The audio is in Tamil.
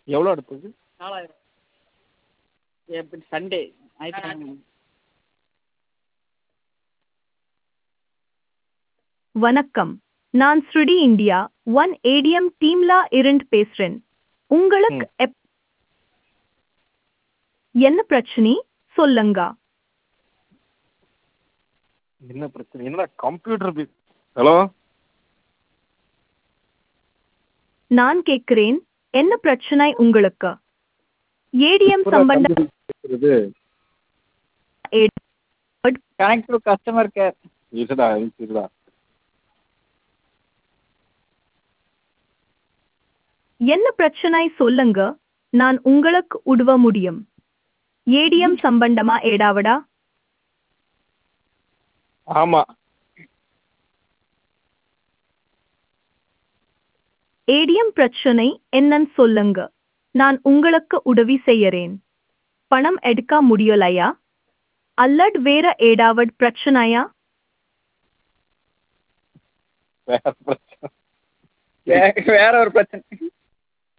எவ்வளோ அடுத்தது நாலாயிரம் எப்படி சண்டே ஞாயிற்றுக்கிழமை வணக்கம் நான் ஸ்ருடி இந்தியா ஒன் ஏடிஎம் டீம்லா இருந்து பேசுறேன் உங்களுக்கு ம். எப் என்ன பிரச்சனை சொல்லுங்க என்ன பிரச்சனை என்னடா கம்ப்யூட்டர் பி ஹலோ நான் கேட்கிறேன் என்ன பிரச்சனை உங்களுக்கு ஏடிஎம் சம்பந்த பேசுறது கனெக்ட் டு கஸ்டமர் கேர் இருடா இருடா என்ன பிரச்சனை சொல்லுங்க நான் உங்களுக்கு உதவ முடியும் ஏடிஎம் சம்பந்தமா ஏடாவடா ஆமா ஏடிஎம் பிரச்சனை என்னன்னு சொல்லுங்க நான் உங்களுக்கு உதவி செய்யறேன் பணம் எடுக்க முடியலையா அல்லது வேற ஏடாவட் பிரச்சனையா வேற பிரச்சனை வேற ஒரு பிரச்சனை